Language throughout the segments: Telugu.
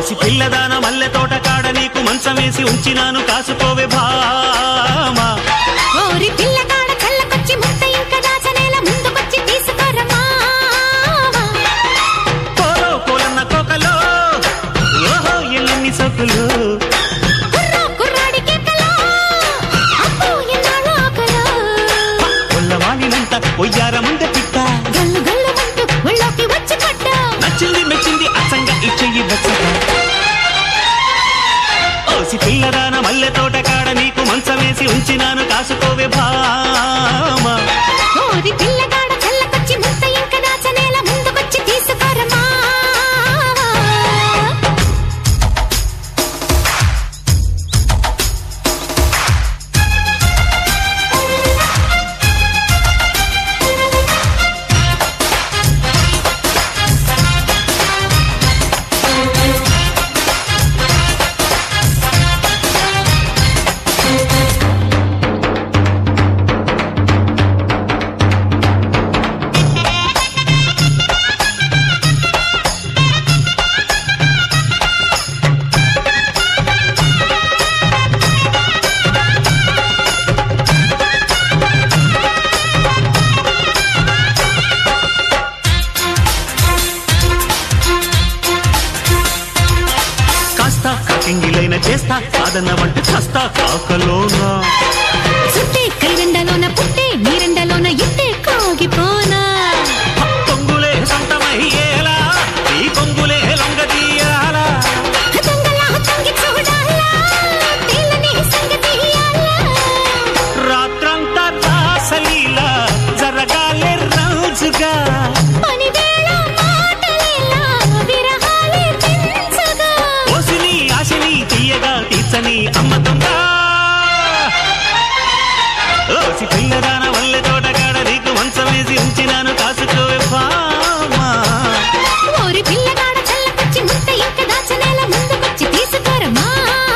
ఓసి పిల్లదాన మల్లె తోట కాడ నీకు మంచమేసి ఉంచినాను కాసుకోవే భామా ఓరి పిల్లగాడ కళ్ళకొచ్చి ముద్ద ఇంకా దాచనేల ముందుకొచ్చి తీసుకోరమ్మా కోలో కోలన్న కోకలో ఓహో ఎల్లెన్ని సొక్కులు కుర్రా కుర్రాడి కేకలో అబ్బో ఎన్నాళ్ళు ఆకలో కొల్లవాణినంత ఒయ్యార ముందే పిట్ట గల్లు గల్లు అంటూ ఒళ్ళోకి వచ్చి పడ్డా నచ్చింది మెచ్చింది అచ్చంగా ఇచ్చేయి బచ్చగా ఓసి పిల్లదాన మల్లె తోట కాడ నీకు మంచమేసి ఉంచినాను కాసుకోవే భామా ఓరి పిల్లగాడ కళ్ళకొచ్చి ముద్ద ఇంకా దాచనేల ముందుకొచ్చి తీసుకోరమ్మా కాస్త కాకింగిలైన చేస్తా కాదన్న వంట కాస్త కాకలోనా చుట్టే కైరెండలోన పుట్టే నీరెండలోన ఇట్టే కాగిపోనా పొంగులే సొంతమయ్యేలా ఈ పొంగులే లొంగ తీయాలా హతంగలా హతంగి చూడాలా తేలని సంగతి ఇయ్యాలా రాత్రంతా రాసలీలా జరగాలే రోజుగా పనివేళ మాటలేలా విరహాలే పెంచగా ఓసిని ఆశని తీయగా తీర్చని అమ్మతుందా ఓసి పిల్లదాన వల్లె తోటగాడ నీకు మంచమేసి ఉంచినాను కాసుకోవే బామా ఓరి పిల్లగాడ చల్లకొచ్చి ముద్ద ఇంక దాచనేల ముందుకొచ్చి తీసుకోరమ్మా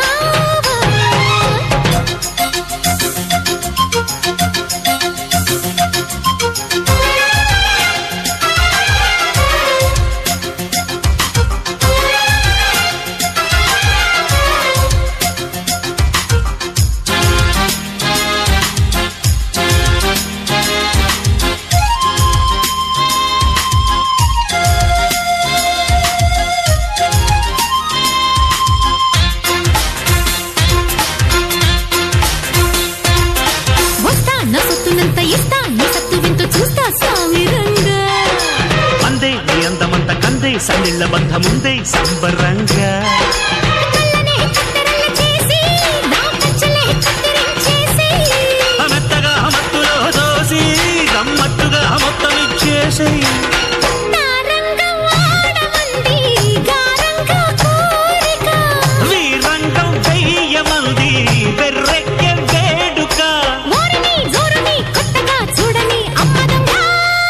వస్తా నా సొత్తునంత ఇస్తా నీ సత్తు వింటూ చూస్తా స్వామి రంగా అందే నీ అందమంత కందే సన్నిళ్ళ బంధముందే సంబరంగా కళ్ళనే కత్తెరలు చేసి నా కచ్చలే కత్తిరించేసి మెత్తగా మత్తులో దోసి గమ్మత్తుగా మొత్తం ఇచ్చేసి నా రంగం ఆడమంది గారంగా కోరిక వీరంగం వెయ్యమంది వెర్రెక్కె వేడుక మోరని జోరని కొత్తగా చూడని అమ్మదంగా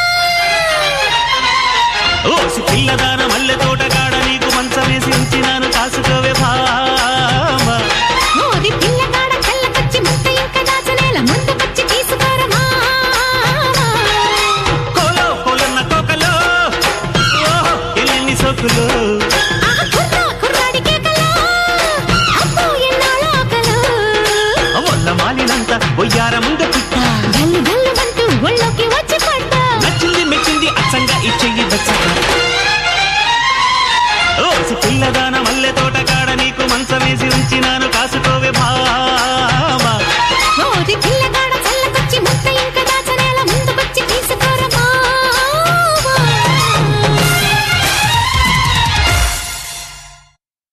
ఓసి పిల్లదాన మల్లె తోటగాడ నీకు మంచమేసి ఉంచినాను కాసుకోవే భామ ఓరి పిల్లగాడ కళ్ళకొచ్చి ముద్ద ఇంక దాచనేల ముందుకొచ్చి తీసుకోరమా కోలో కోలన్న కోకలో ఓహో ఎల్లెన్ని సోకులు ఆహా కుర్రా కుర్రాడి కేకలో అబ్బో ఎన్నాళ్ళో ఆకలో వల్ల మాలినంత ఒయ్యారముంద